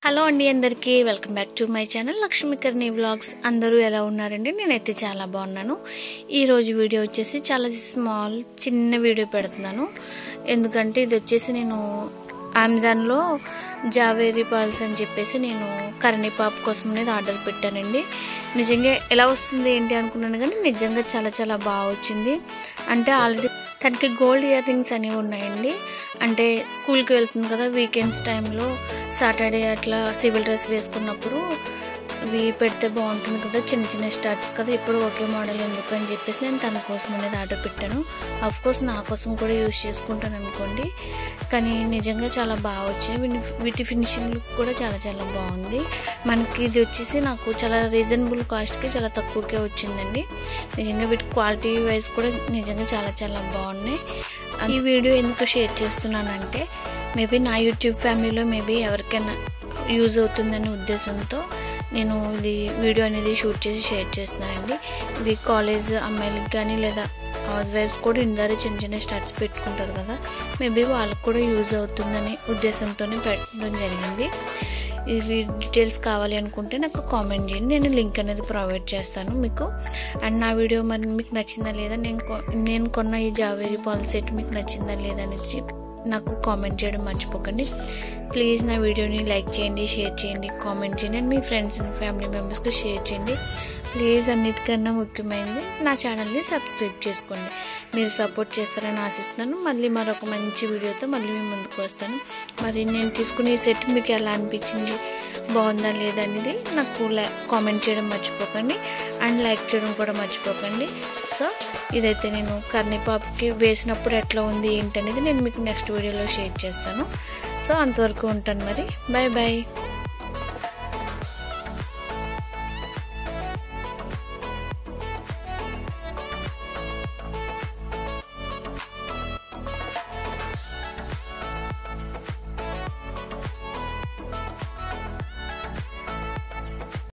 hello అండి అందరికీ welcome back to my channel Lakshmikarni vlogs అందరూ ఎలా ఉన్నారండి నేనైతే చాలా బాగున్నాను ఈరోజు వీడియో వచ్చేసి చాలా స్మాల్ చిన్న వీడియో పెడుతున్నాను ఎందుకంటే ఇది వచ్చేసి నేను అమెజాన్లో జావేరీ పాల్స్ అని చెప్పేసి నేను కరణిపాప్ కోసం అనేది ఆర్డర్ పెట్టానండి నిజంగా ఎలా వస్తుంది ఏంటి అనుకున్నాను కానీ నిజంగా చాలా చాలా బాగా వచ్చింది అంటే ఆల్రెడీ తనకి గోల్డ్ ఇయర్ రింగ్స్ అనేవి ఉన్నాయండి అంటే స్కూల్కి వెళ్తుంది కదా వీకెండ్స్ టైంలో సాటర్డే అట్లా సివిల్ డ్రెస్ వేసుకున్నప్పుడు ఇవి పెడితే బాగుంటుంది కదా చిన్న చిన్న స్టార్ట్స్ కదా ఇప్పుడు ఒకే మోడల్ ఎందుకు అని చెప్పేసి నేను తన కోసం అనేది ఆర్డర్ పెట్టాను అఫ్ కోర్స్ నా కోసం కూడా యూజ్ చేసుకుంటాను అనుకోండి కానీ నిజంగా చాలా బాగా వచ్చినాయి వీటి వీటి ఫినిషింగ్ లుక్ కూడా చాలా చాలా బాగుంది మనకి ఇది వచ్చేసి నాకు చాలా రీజనబుల్ కాస్ట్కి చాలా తక్కువకే వచ్చిందండి నిజంగా వీటి క్వాలిటీ వైజ్ కూడా నిజంగా చాలా చాలా బాగున్నాయి ఈ వీడియో ఎందుకు షేర్ చేస్తున్నానంటే మేబీ నా యూట్యూబ్ ఫ్యామిలీలో మేబీ ఎవరికైనా యూజ్ అవుతుందనే ఉద్దేశంతో నేను ఇది వీడియో అనేది షూట్ చేసి షేర్ చేస్తున్నానండి ఇవి కాలేజ్ అమ్మాయిలకి కానీ లేదా హౌస్ వైఫ్స్ కూడా ఇందారే చిన్న చిన్న స్టార్ట్స్ పెట్టుకుంటారు కదా మేబీ వాళ్ళకి కూడా యూజ్ అవుతుందనే ఉద్దేశంతోనే పెట్టడం జరిగింది ఇవి డీటెయిల్స్ కావాలి అనుకుంటే నాకు కామెంట్ చేయండి నేను లింక్ అనేది ప్రొవైడ్ చేస్తాను మీకు అండ్ నా వీడియో మరి మీకు నచ్చిందా లేదా నేను కొ- నేను కొన్న ఈ జావేరీ పాల్ సెట్ మీకు నచ్చిందా లేదా అనేది నాకు కామెంట్ చేయడం మర్చిపోకండి ప్లీజ్ నా వీడియోని లైక్ చేయండి షేర్ చేయండి కామెంట్ చేయండి అండ్ మీ ఫ్రెండ్స్ అండ్ ఫ్యామిలీ మెంబర్స్కి షేర్ చేయండి ప్లీజ్ అన్నిటికన్నా ముఖ్యమైనది నా ఛానల్ని సబ్స్క్రైబ్ చేసుకోండి మీరు సపోర్ట్ చేస్తారని ఆశిస్తున్నాను మళ్ళీ మరొక మంచి వీడియోతో మళ్ళీ మీ ముందుకు వస్తాను మరి నేను తీసుకునే ఈ సెట్ మీకు ఎలా అనిపించింది బాగుందా లేదా అనేది నాకు కామెంట్ చేయడం మర్చిపోకండి అండ్ లైక్ చేయడం కూడా మర్చిపోకండి సో ఇదైతే నేను కర్ణిపాప్కి వేసినప్పుడు ఎట్లా ఉంది ఏంటి అనేది నేను మీకు నెక్స్ట్ వీడియోలో షేర్ చేస్తాను సో అంతవరకు ఉంటాను మరి బాయ్ బాయ్